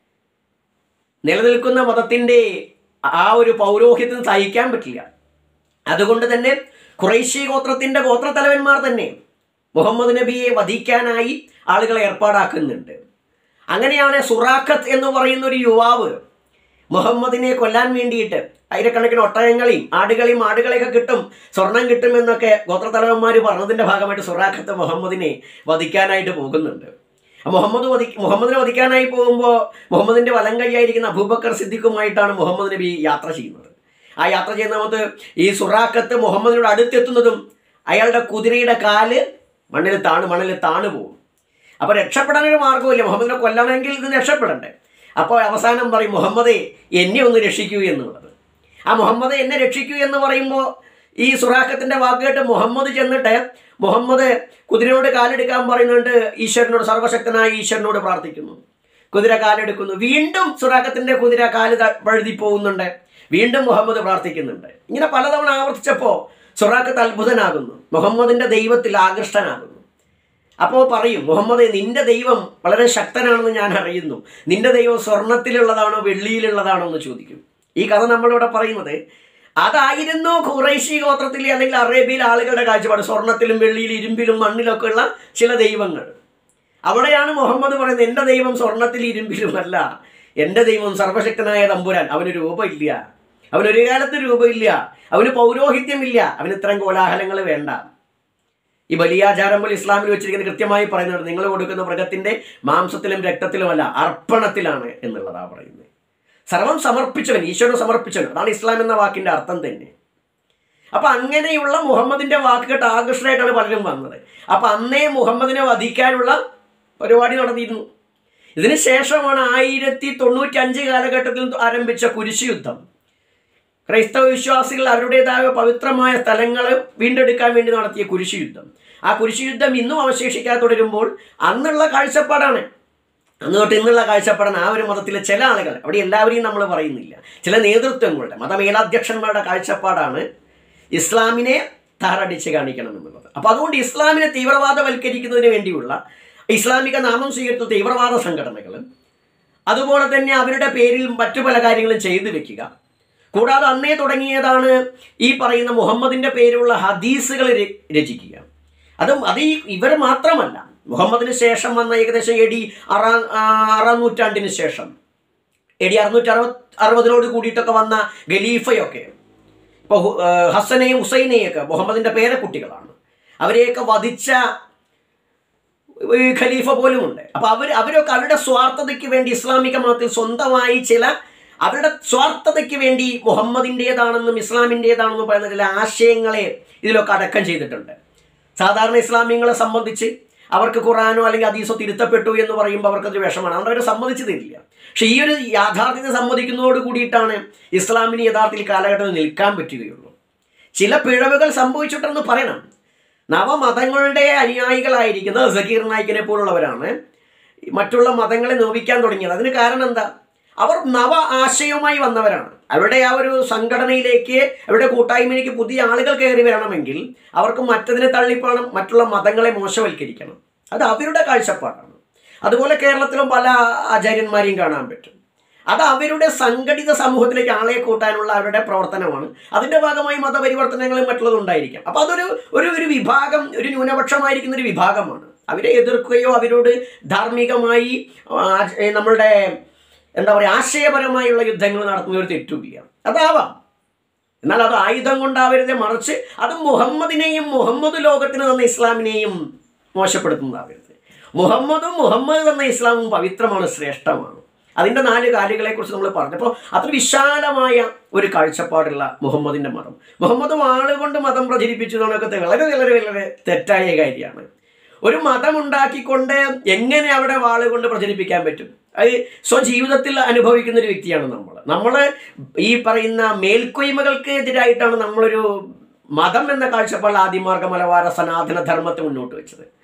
നിലനിൽക്കുന്ന മതത്തിന്റെ ആ ഒരു പൗരോഹിത്യം സഹിക്കാൻ പറ്റില്ല അതുകൊണ്ട് തന്നെ ഖുറൈശി ഗോത്രത്തിന്റെ ഗോത്രത്തലവന്മാർ തന്നെ മുഹമ്മദ് നബിയെ വധിക്കാനായി ആളുകളെ ഏർപ്പാടാക്കുന്നുണ്ട് അങ്ങനെയാണ് സുറാഖത്ത് എന്ന് പറയുന്ന ഒരു യുവാവ് മുഹമ്മദിനെ കൊല്ലാൻ വേണ്ടിയിട്ട് ആയിരക്കണക്കിന് ഒട്ടകങ്ങളെയും ആടുകളെയും ആടുകളെയൊക്കെ കിട്ടും സ്വർണം കിട്ടുമെന്നൊക്കെ ഗോത്രത്തലവന്മാർ പറഞ്ഞതിൻ്റെ ഭാഗമായിട്ട് സുറാഖത്ത് മുഹമ്മദിനെ വധിക്കാനായിട്ട് പോകുന്നുണ്ട് ആ മുഹമ്മദ് വധി മുഹമ്മദിനെ വധിക്കാനായി പോകുമ്പോൾ മുഹമ്മദിൻ്റെ വലം കൈയായിരിക്കുന്ന അബൂബക്കർ സിദ്ദിഖുമായിട്ടാണ് മുഹമ്മദ് നബി യാത്ര ചെയ്യുന്നത് ആ യാത്ര ചെയ്യുന്ന സമയത്ത് ഈ സുറാഖത്ത് മുഹമ്മദിനോട് അടുത്തെത്തുന്നതും അയാളുടെ കുതിരയുടെ കാല് മണ്ണിൽ താണ് മണ്ണിൽ താണു പോകും അപ്പോൾ രക്ഷപ്പെടാനൊരു മാർഗ്ഗമില്ല മുഹമ്മദിനെ കൊല്ലണമെങ്കിൽ ഇത് രക്ഷപ്പെടണ്ടേ അപ്പോൾ അവസാനം പറയും മുഹമ്മദേ എന്നെ ഒന്ന് രക്ഷിക്കൂ എന്നുള്ളത് ആ മുഹമ്മദ് എന്നെ രക്ഷിക്കൂ എന്ന് പറയുമ്പോൾ ഈ സുറാഖത്തിന്റെ വാക്ക് കേട്ട് മുഹമ്മദ് ചെന്നിട്ട് മുഹമ്മദ് കുതിരയോട് കാലെടുക്കാൻ പറയുന്നുണ്ട് ഈശ്വരനോട് സർവശക്തനായ ഈശ്വരനോട് പ്രാർത്ഥിക്കുന്നു കുതിര കാലെടുക്കുന്നു വീണ്ടും സുറാഖത്തിന്റെ കുതിര കാല് ത- വഴുതി പോകുന്നുണ്ട് വീണ്ടും മുഹമ്മദ് പ്രാർത്ഥിക്കുന്നുണ്ട് ഇങ്ങനെ പലതവണ ആവർത്തിച്ചപ്പോൾ സുറാഖത്ത് അത്ഭുതനാകുന്നു മുഹമ്മദിന്റെ ദൈവത്തിൽ ആകൃഷ്ടനാകുന്നു അപ്പോൾ പറയും മുഹമ്മദ് നിന്റെ ദൈവം വളരെ ശക്തനാണെന്ന് ഞാൻ അറിയുന്നു നിന്റെ ദൈവം സ്വർണത്തിലുള്ളതാണോ വെള്ളിയിലുള്ളതാണോ എന്ന് ചോദിക്കും ഈ കഥ നമ്മളിവിടെ പറയുന്നത് അതായിരുന്നു ഖുറൈശി ഗോത്രത്തിലെ അല്ലെങ്കിൽ അറേബ്യയിലെ ആളുകളുടെ കാഴ്ചപ്പാട് സ്വർണത്തിലും വെള്ളിയിലും ഇരുമ്പിലും മണ്ണിലൊക്കെ ഉള്ള ചില ദൈവങ്ങൾ അവിടെയാണ് മുഹമ്മദ് പറയുന്നത് എൻ്റെ ദൈവം സ്വർണത്തിൽ ഇരുമ്പിലുമല്ല എൻ്റെ ദൈവം സർവശക്തനായ തമ്പുരാൻ അവന് രൂപമില്ല അവനൊരു കാലത്ത് രൂപമില്ല അവന് പൗരോഹിത്യമില്ല അവന് ഇത്തരം കോലാഹലങ്ങൾ വേണ്ട ഈ ബലിയാചാരം പോലെ ഇസ്ലാമിൽ വെച്ചിരിക്കുന്നത് കൃത്യമായി പറയുന്നുണ്ട് നിങ്ങൾ കൊടുക്കുന്ന മൃഗത്തിന്റെ മാംസത്തിലും രക്തത്തിലുമല്ല അർപ്പണത്തിലാണ് എന്നുള്ളതാണ് പറയുന്നത് സർവം സമർപ്പിച്ചവൻ ഈശ്വരൻ സമർപ്പിച്ചവൻ അതാണ് ഇസ്ലാം എന്ന വാക്കിന്റെ അർത്ഥം തന്നെ അപ്പൊ അങ്ങനെയുള്ള മുഹമ്മദിന്റെ വാക്ക് കേട്ട് ആകർഷണമായിട്ടാണ് പലരും വന്നത് അപ്പൊ അന്നേ മുഹമ്മദിനെ വധിക്കാനുള്ള പരിപാടി നടന്നിരുന്നു ഇതിന് ശേഷമാണ് ആയിരത്തി തൊണ്ണൂറ്റി അഞ്ച് കാലഘട്ടത്തിൽ ആരംഭിച്ച കുരിശ് യുദ്ധം ക്രൈസ്തവ വിശ്വാസികൾ അവരുടേതായ പവിത്രമായ സ്ഥലങ്ങൾ വീണ്ടെടുക്കാൻ വേണ്ടി നടത്തിയ കുരിശ് യുദ്ധം ആ കുരിശ് യുദ്ധം ഇന്നും അവശേഷിക്കാതെ തുടരുമ്പോൾ അന്നുള്ള കാഴ്ചപ്പാടാണ് അന്ന് തൊട്ട് ഇന്നുള്ള കാഴ്ചപ്പാടാണ് ആ ഒരു മതത്തിലെ ചില ആളുകൾ അവിടെ എല്ലാവരെയും നമ്മൾ പറയുന്നില്ല ചില നേതൃത്വങ്ങളുടെ മതമേലാധ്യക്ഷന്മാരുടെ കാഴ്ചപ്പാടാണ് ഇസ്ലാമിനെ താറടിച്ച് കാണിക്കണം എന്നുള്ളത് അപ്പോൾ അതുകൊണ്ട് ഇസ്ലാമിനെ തീവ്രവാദവൽക്കരിക്കുന്നതിന് വേണ്ടിയുള്ള ഇസ്ലാമിക നാമം സ്വീകരിച്ച തീവ്രവാദ സംഘടനകൾ അതുപോലെ തന്നെ അവരുടെ പേരിൽ മറ്റു പല കാര്യങ്ങളും ചെയ്തു വെക്കുക കൂടാതെ അന്നേ തുടങ്ങിയതാണ് ഈ പറയുന്ന മുഹമ്മദിന്റെ പേരുള്ള ഹദീസുകൾ ര- രചിക്കുക അതും അത് ഈ ഇവർ മാത്രമല്ല മുഹമ്മദിന് ശേഷം വന്ന ഏകദേശം എ ഡി ആറാം ആ, ആറാം നൂറ്റാണ്ടിന് ശേഷം എ ഡി അറുന്നൂറ്റി അറുപത് അറുപതിനോട് കൂടിയിട്ടൊക്കെ വന്ന ഖലീഫയൊക്കെ ഇപ്പോൾ ഹസനെയും ഹുസൈനെയൊക്കെ മുഹമ്മദിന്റെ പേരക്കുട്ടികളാണ് അവരെയൊക്കെ വധിച്ച ഈ ഖലീഫ പോലുമുണ്ട് അപ്പൊ അവർ അവരൊക്കെ അവരുടെ സ്വാർത്ഥതയ്ക്ക് വേണ്ടി ഇസ്ലാമിക മതത്തിൽ സ്വന്തമായി ചില അവരുടെ സ്വാർത്ഥതയ്ക്ക് വേണ്ടി മുഹമ്മദിൻ്റെതാണെന്നും ഇസ്ലാമിൻ്റെതാണെന്നും പറയുന്ന ചില ആശയങ്ങളെ ഇതിലൊക്കെ അടക്കം ചെയ്തിട്ടുണ്ട് സാധാരണ ഇസ്ലാമിങ്ങളെ സംബന്ധിച്ച് അവർക്ക് ഖുറാനോ അല്ലെങ്കിൽ ഹദീസോ തിരുത്തപ്പെട്ടു എന്ന് പറയുമ്പോൾ അവർക്കത് വിഷമാണ് അതുകൊണ്ട് അവർ സമ്മതിച്ചു തരില്ല പക്ഷേ ഈ ഒരു യാഥാർത്ഥ്യത്തെ സമ്മതിക്കുന്നതോട് കൂടിയിട്ടാണ് ഇസ്ലാമിന് യഥാർത്ഥത്തിൽ കാലഘട്ടത്തിൽ നിൽക്കാൻ പറ്റുകയുള്ളൂ ചില പിഴവുകൾ സംഭവിച്ചിട്ടെന്ന് പറയണം നവമതങ്ങളുടെ അനുയായികളായിരിക്കുന്ന സക്കീർ നായിക്കിനെ പോലുള്ളവരാണ് മറ്റുള്ള മതങ്ങളെ നോവിക്കാൻ തുടങ്ങിയത് അതിന് കാരണം എന്താ അവർ നവ ആശയവുമായി വന്നവരാണ് അവരുടെ ആ ഒരു സംഘടനയിലേക്ക് അവരുടെ കൂട്ടായ്മയിലേക്ക് പുതിയ ആളുകൾ കയറി വരണമെങ്കിൽ അവർക്ക് മറ്റതിനെ തള്ളിപ്പോണം മറ്റുള്ള മതങ്ങളെ മോശവൽക്കരിക്കണം അത് അവരുടെ കാഴ്ചപ്പാടാണ് അതുപോലെ കേരളത്തിലും പല ആചാര്യന്മാരെയും കാണാൻ പറ്റും അത് അവരുടെ സംഘടിത സമൂഹത്തിലേക്ക് ആളെ കൂട്ടാനുള്ള അവരുടെ പ്രവർത്തനമാണ് അതിന്റെ ഭാഗമായി മതപരിവർത്തനങ്ങളും മറ്റുള്ളതും ഉണ്ടായിരിക്കാം അപ്പൊ അതൊരു ഒരു ഒരു വിഭാഗം ഒരു ന്യൂനപക്ഷമായിരിക്കുന്ന ഒരു വിഭാഗമാണ് അവരെ എതിർക്കുകയോ അവരോട് ധാർമ്മികമായി ആ, ഏ, നമ്മളുടെ എന്താ പറയുക ആശയപരമായുള്ള യുദ്ധങ്ങൾ നടത്തുന്ന ഒരു തെറ്റുമില്ല അതാവാം എന്നാൽ അത് ആയുധം കൊണ്ടാവരുത് മറിച്ച് അത് മുഹമ്മദിനെയും മുഹമ്മദ് ലോകത്തിന് തന്ന ഇസ്ലാമിനെയും മോശപ്പെടുത്തുന്നതാവരുത് മുഹമ്മദും മുഹമ്മദ് തന്ന ഇസ്ലാമും പവിത്രമാണ് ശ്രേഷ്ഠമാണ് അതിൻ്റെ നാല് കാര്യങ്ങളെക്കുറിച്ച് നമ്മൾ പറഞ്ഞപ്പോൾ അത്ര വിശാലമായ ഒരു കാഴ്ചപ്പാടുള്ള മുഹമ്മദിൻ്റെ മതം മുഹമ്മദ് വാളുകൊണ്ട് മതം പ്രചരിപ്പിച്ചു എന്നൊക്കെ വളരെ വളരെ വളരെ തെറ്റായ കാര്യമാണ് ഒരു മതം ഉണ്ടാക്കിക്കൊണ്ട് എങ്ങനെ അവിടെ വാളുകൊണ്ട് പ്രചരിപ്പിക്കാൻ പറ്റും അത് സ്വജീവിതത്തിൽ അനുഭവിക്കുന്ന ഒരു വ്യക്തിയാണ് നമ്മൾ നമ്മൾ ഈ പറയുന്ന മേൽക്കൊയ്മകൾക്ക് എതിരായിട്ടാണ് നമ്മളൊരു മതം എന്ന കാഴ്ചപ്പാട് ആദിമാർഗ മലബാര സനാതന ധർമ്മത്തെ മുന്നോട്ട് വെച്ചത്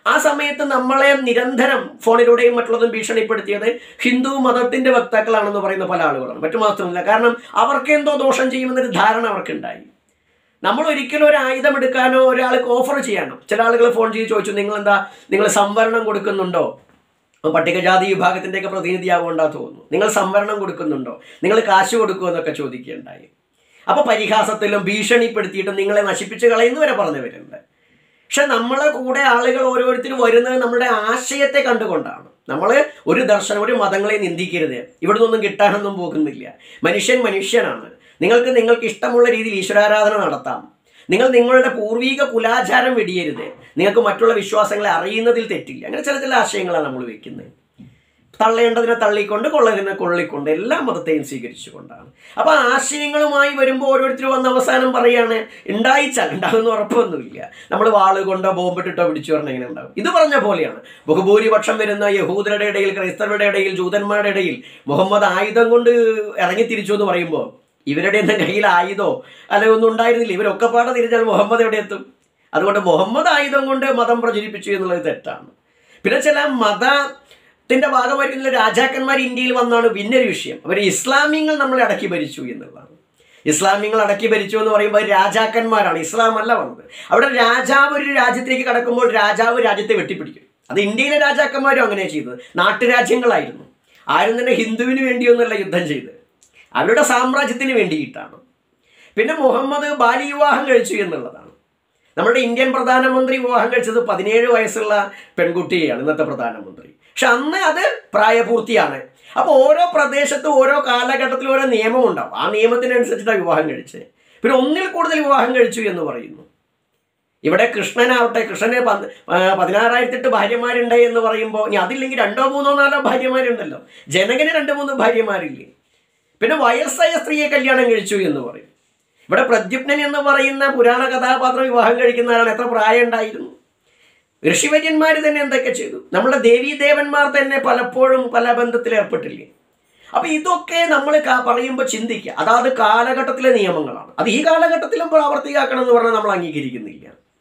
ആ സമയത്ത് നമ്മളെ നിരന്തരം ഫോണിലൂടെയും മറ്റുള്ളതും ഭീഷണിപ്പെടുത്തിയത് ഹിന്ദു മതത്തിന്റെ വക്താക്കളാണെന്ന് പറയുന്ന പല ആളുകളാണ് മറ്റു മാത്രമല്ല കാരണം അവർക്ക് എന്തോ ദോഷം ചെയ്യുമെന്നൊരു ധാരണ അവർക്കുണ്ടായി നമ്മൾ ഒരിക്കലും ഒരു ആയുധം എടുക്കാനോ ഒരാൾക്ക് ഓഫർ ചെയ്യാനോ ചില ആളുകൾ ഫോൺ ചെയ്ത് ചോദിച്ചു നിങ്ങൾ എന്താ നിങ്ങൾ സംവരണം കൊടുക്കുന്നുണ്ടോ അപ്പോൾ പട്ടികജാതി വിഭാഗത്തിൻ്റെയൊക്കെ പ്രതിനിധിയാവേണ്ടാ തോന്നുന്നു നിങ്ങൾ സംവരണം കൊടുക്കുന്നുണ്ടോ നിങ്ങൾ കാശ് കൊടുക്കുമോ എന്നൊക്കെ ചോദിക്കുകയുണ്ടായി അപ്പോൾ പരിഹാസത്തിലും ഭീഷണിപ്പെടുത്തിയിട്ടും നിങ്ങളെ നശിപ്പിച്ച് കളയുന്നു വരെ പറഞ്ഞവരുണ്ട് പക്ഷെ നമ്മളെ കൂടെ ആളുകൾ ഓരോരുത്തരും വരുന്നത് നമ്മുടെ ആശയത്തെ കണ്ടുകൊണ്ടാണ് നമ്മൾ ഒരു ദർശനം ഒരു മതങ്ങളെ നിന്ദിക്കരുത് ഇവിടെ നിന്നൊന്നും കിട്ടാനൊന്നും പോകുന്നില്ല മനുഷ്യൻ മനുഷ്യനാണ് നിങ്ങൾക്ക് നിങ്ങൾക്ക് ഇഷ്ടമുള്ള രീതിയിൽ ഈശ്വരാരാധന നടത്താം നിങ്ങൾ നിങ്ങളുടെ പൂർവീക കുലാചാരം വെടിയരുത് നിങ്ങൾക്ക് മറ്റുള്ള വിശ്വാസങ്ങളെ അറിയുന്നതിൽ തെറ്റില്ല അങ്ങനെ ചില ചില ആശയങ്ങളാണ് നമ്മൾ വെക്കുന്നത് തള്ളേണ്ടതിനെ തള്ളിക്കൊണ്ട് കൊള്ളതിനെ കൊള്ളിക്കൊണ്ട് എല്ലാ മതത്തെയും സ്വീകരിച്ചുകൊണ്ടാണ് അപ്പൊ ആശയങ്ങളുമായി വരുമ്പോൾ ഓരോരുത്തർ വന്ന് അവസാനം പറയാണ് ഉണ്ടായിച്ചാൽ ഉണ്ടാകുന്ന ഉറപ്പൊന്നുമില്ല നമ്മൾ വാള് കൊണ്ടോ ബോംബിട്ടിട്ടോ പിടിച്ചു പറഞ്ഞാൽ എങ്ങനെ ഉണ്ടാവും ഇത് പറഞ്ഞ പോലെയാണ് ബഹുഭൂരിപക്ഷം വരുന്ന യഹൂദരുടെ ഇടയിൽ ക്രൈസ്തവരുടെ ഇടയിൽ ജൂതന്മാരുടെ ഇടയിൽ മുഹമ്മദ് ആയുധം കൊണ്ട് ഇറങ്ങി തിരിച്ചു എന്ന് പറയുമ്പോൾ ഇവരുടെ ഒന്നും കയ്യിൽ ആയുധോ അല്ലെങ്കിൽ ഒന്നും ഉണ്ടായിരുന്നില്ല ഇവരൊക്കെ പാടെ തിരിഞ്ഞാൽ മുഹമ്മദ് എവിടെ എത്തും അതുകൊണ്ട് മുഹമ്മദ് ആയുധം കൊണ്ട് മതം പ്രചരിപ്പിച്ചു എന്നുള്ളത് തെറ്റാണ് പിന്നെ ചില മതത്തിന്റെ ഭാഗമായിട്ടുള്ള രാജാക്കന്മാർ ഇന്ത്യയിൽ വന്നാണ് പിന്നൊരു വിഷയം അവർ ഇസ്ലാമിങ്ങൾ നമ്മളെ അടക്കി ഭരിച്ചു എന്നുള്ളതാണ് ഇസ്ലാമിങ്ങൾ അടക്കി ഭരിച്ചു എന്ന് പറയുമ്പോൾ അത് രാജാക്കന്മാരാണ് ഇസ്ലാം അല്ല വന്നത് അവിടെ രാജാവ് ഒരു രാജ്യത്തേക്ക് കടക്കുമ്പോൾ രാജാവ് രാജ്യത്തെ വെട്ടിപ്പിടിക്കും അത് ഇന്ത്യയിലെ രാജാക്കന്മാരും അങ്ങനെ ചെയ്തത് നാട്ടുരാജ്യങ്ങളായിരുന്നു ആരും തന്നെ ഹിന്ദുവിന് വേണ്ടിയൊന്നുമല്ല യുദ്ധം ചെയ്തത് അവരുടെ സാമ്രാജ്യത്തിന് വേണ്ടിയിട്ടാണ് പിന്നെ മുഹമ്മദ് ബാലി വിവാഹം കഴിച്ചു എന്നുള്ളതാണ് നമ്മുടെ ഇന്ത്യൻ പ്രധാനമന്ത്രി വിവാഹം കഴിച്ചത് പതിനേഴ് വയസ്സുള്ള പെൺകുട്ടിയെയാണ് ഇന്നത്തെ പ്രധാനമന്ത്രി പക്ഷെ അന്ന് അത് പ്രായപൂർത്തിയാണ് അപ്പോൾ ഓരോ പ്രദേശത്തും ഓരോ കാലഘട്ടത്തിലും ഓരോ നിയമം ഉണ്ടാവും ആ നിയമത്തിനനുസരിച്ചിട്ടാണ് വിവാഹം കഴിച്ചത് പിന്നെ ഒന്നിൽ കൂടുതൽ വിവാഹം കഴിച്ചു എന്ന് പറയുന്നു ഇവിടെ കൃഷ്ണനാവട്ടെ കൃഷ്ണന് പന്ത് ആ, പതിനാറായിരത്തെട്ട് ഭാര്യമാരുണ്ട് എന്ന് പറയുമ്പോൾ ഇനി അതില്ലെങ്കിൽ രണ്ടോ മൂന്നോ നാലോ ഭാര്യമാരുണ്ടല്ലോ ജനകന് രണ്ട് മൂന്ന് ഭാര്യമാരില്ലേ പിന്നെ വയസ്സായ സ്ത്രീയെ കല്യാണം കഴിച്ചു എന്ന് പറയും ഇവിടെ പ്രദ്യുപ്നൻ എന്ന് പറയുന്ന പുരാണ കഥാപാത്രം വിവാഹം കഴിക്കുന്ന ആളാണ് എത്ര പ്രായം ഉണ്ടായിരുന്നു ഋഷിവര്യന്മാർ തന്നെ എന്തൊക്കെ ചെയ്തു നമ്മുടെ ദേവീദേവന്മാർ തന്നെ പലപ്പോഴും പല ബന്ധത്തിൽ ഏർപ്പെട്ടില്ലേ അപ്പൊ ഇതൊക്കെ നമ്മൾ പറയുമ്പോൾ ചിന്തിക്കുക അതാത് കാലഘട്ടത്തിലെ നിയമങ്ങളാണ് അത് ഈ കാലഘട്ടത്തിലും പ്രാവർത്തികമാക്കണം എന്ന് പറഞ്ഞാൽ നമ്മൾ അംഗീകരിക്കുന്നില്ല